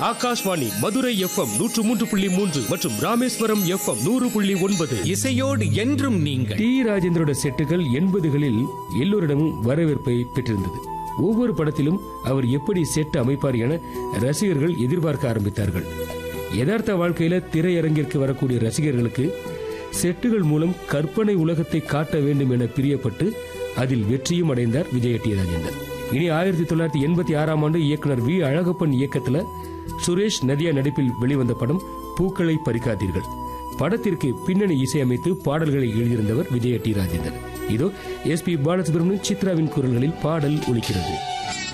Akashvani Madurai FM நூற்று மூன்று புள்ளி மூன்று மற்றும் ராமேஸ்வரம் எஃப்எம் நூறு புள்ளி ஒன்பது இசையோடு என்றும் நீங்கள் டி ராஜேந்திரோட செட்டுகள் எண்பதுகளில் எல்லோரிடமும் வரவேற்பை பெற்றிருந்தது ஒவ்வொரு படத்திலும் அவர் எப்படி செட் அமைப்பார் என ரசிகர்கள் எதிர்பார்க்க ஆரம்பித்தார்கள் யதார்த்த வாழ்க்கையில திரையரங்கிற்கு வரக்கூடிய ரசிகர்களுக்கு செட்டுகள் மூலம் கற்பனை உலகத்தை காட்ட வேண்டும் என பிரியப்பட்டு அதில் வெற்றியும் அடைந்தார் விஜய டி ராஜேந்தர் இனி ஆயிரத்தி தொள்ளாயிரத்தி எண்பத்தி ஆறாம் ஆண்டு இயக்குனர் வி அழகப்பன் இயக்கத்துல சுரேஷ் நதியா நடிப்பில் வெளிவந்த படம் பூக்களை பறிக்காதீர்கள் படத்திற்கு பின்னணி இசையமைத்து பாடல்களை எழுதியிருந்தவர் விஜய டி ராஜேந்தர் இதோ எஸ் பி பாலசுப்ரமணியன் சித்ராவின் குரல்களில் பாடல் ஒலிக்கிறது